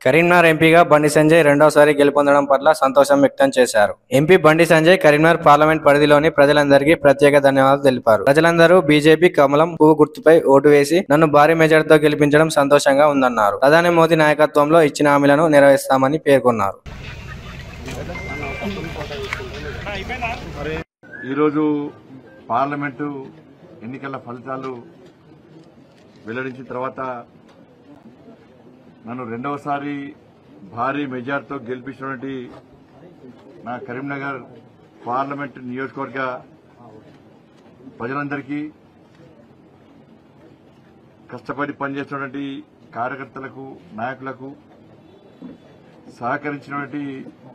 కరీంనగర్ ఎంపీగా బండి సంజయ్ రెండోసారి గెలుపొందడం పట్ల సంతోషం వ్యక్తం చేశారు ఎంపీ బండి సంజయ్ కరీంనగర్ పార్లమెంట్ పరిధిలోని ప్రజలందరికీ ప్రత్యేక ధన్యవాదాలు తెలిపారు ప్రజలందరూ బీజేపీ కమలం పువ్వు గుర్తుపై ఓటు వేసి నన్ను భారీ మెజార్టీతో గెలిపించడం సంతోషంగా ఉందన్నారు ప్రధాని మోదీ నాయకత్వంలో ఇచ్చిన హామీలను నెరవేర్స్తామని పేర్కొన్నారు ఈరోజు పార్లమెంటు ఎన్నికల ఫలితాలు వెల్లడించిన తర్వాత నన్ను రెండవసారి భారీ మెజార్టీతో గెలిపించినటువంటి నా కరీంనగర్ పార్లమెంట్ నియోజకవర్గ ప్రజలందరికీ కష్టపడి పనిచేస్తున్నటువంటి కార్యకర్తలకు నాయకులకు సహకరించినటువంటి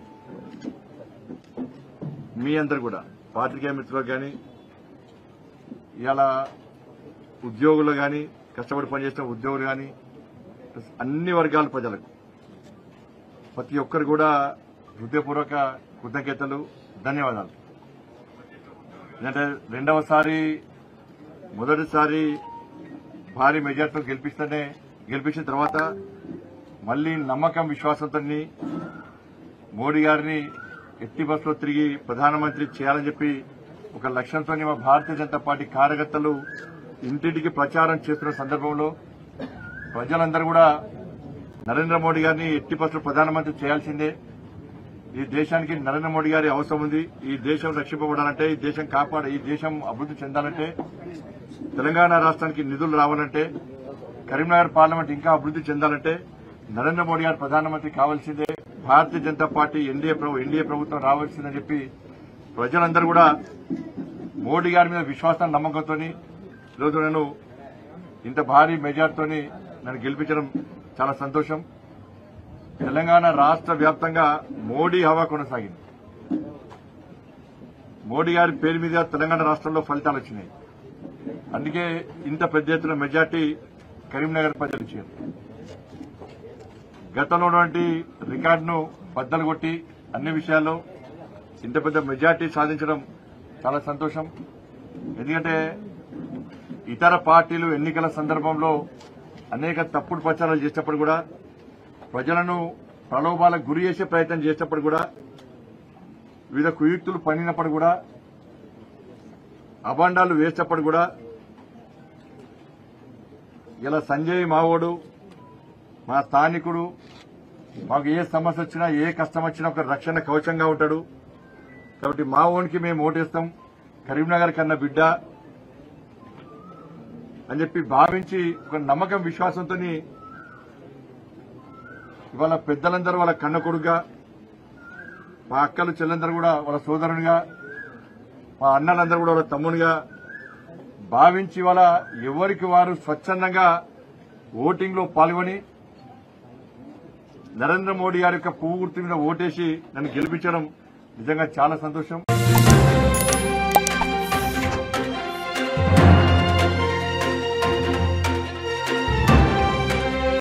మీ అందరు కూడా పాత్రికేయ మిత్రులకు కానీ ఇవాళ ఉద్యోగులు కానీ కష్టపడి పనిచేస్తున్న ఉద్యోగులు కానీ అన్ని వర్గాల ప్రజలకు ప్రతి ఒక్కరు కూడా హృదయపూర్వక కృతజ్ఞతలు ధన్యవాదాలు ఎందుకంటే రెండవసారి మొదటిసారి భారీ మెజార్టీతో గెలిపిస్తేనే గెలిపించిన తర్వాత మళ్లీ నమ్మకం విశ్వాసంతో మోడీ గారిని ఎట్టి బస్సులో తిరిగి ప్రధానమంత్రి చేయాలని చెప్పి ఒక లక్ష్యంతో మా భారతీయ జనతా పార్టీ కార్యకర్తలు ఇంటింటికి ప్రచారం చేస్తున్న సందర్భంలో ప్రజలందరూ కూడా నరేంద్ర మోడీ గారిని ఎట్టి బస్సులో ప్రధానమంత్రి చేయాల్సిందే ఈ దేశానికి నరేంద్ర మోడీ గారి అవసరం ఉంది ఈ దేశం రక్షింపబడాలంటే ఈ దేశం కాపాడ ఈ దేశం అభివృద్ది చెందాలంటే తెలంగాణ రాష్ట్రానికి నిధులు రావాలంటే కరీంనగర్ పార్లమెంట్ ఇంకా అభివృద్ది చెందాలంటే నరేంద్ర మోడీ గారు ప్రధానమంత్రి కావాల్సిందే భారతీయ జనతా పార్టీ ఎన్డీఏ ప్రభు ఎన్డీఏ ప్రభుత్వం రావాల్సిందని చెప్పి ప్రజలందరూ కూడా మోడీ గారి మీద విశ్వాసం నమ్మకంతో ఈరోజు నేను ఇంత భారీ మెజార్టీతోని నన్ను గెలిపించడం చాలా సంతోషం తెలంగాణ రాష్ట్ర వ్యాప్తంగా మోడీ హవా కొనసాగింది మోడీ గారి పేరు మీద తెలంగాణ రాష్ట్రంలో ఫలితాలు వచ్చినాయి అందుకే ఇంత పెద్ద ఎత్తున మెజార్టీ కరీంనగర్ ప్రజలు ఇచ్చారు గతంలో ఉన్నటువంటి రికార్డును బద్దలు కొట్టి అన్ని విషయాల్లో ఇంత పెద్ద మెజార్టీ సాధించడం చాలా సంతోషం ఎందుకంటే ఇతర పార్టీలు ఎన్నికల సందర్భంలో అనేక తప్పుడు ప్రచారాలు చేసినప్పుడు కూడా ప్రజలను ప్రలోభాలకు గురి చేసే ప్రయత్నం చేసినప్పుడు కూడా వివిధ కుయుక్తులు పన్నినప్పుడు కూడా అభాండాలు వేసినప్పుడు కూడా ఇలా సంజయ్ మావోడు మా స్థానికుడు మాకు ఏ సమస్య వచ్చినా ఏ కష్టం వచ్చినా ఒక రక్షణ కవచంగా ఉంటాడు కాబట్టి మా ఓనికి మేము ఓటేస్తాం కరీంనగర్ కన్నా బిడ్డ అని చెప్పి భావించి ఒక నమ్మకం విశ్వాసంతో ఇవాళ పెద్దలందరూ వాళ్ళ కన్న కొడుగా మా అక్కలు చెల్లెందరూ కూడా వాళ్ళ సోదరునిగా మా అన్నలందరూ కూడా వాళ్ళ తమ్మునిగా భావించి వాళ్ళ ఎవరికి వారు స్వచ్ఛందంగా ఓటింగ్ లో పాల్గొని నరేంద్ర మోడీ గారి యొక్క పువ్వు గుర్తు మీద ఓటేసి నన్ను గెలిపించడం నిజంగా చాలా సంతోషం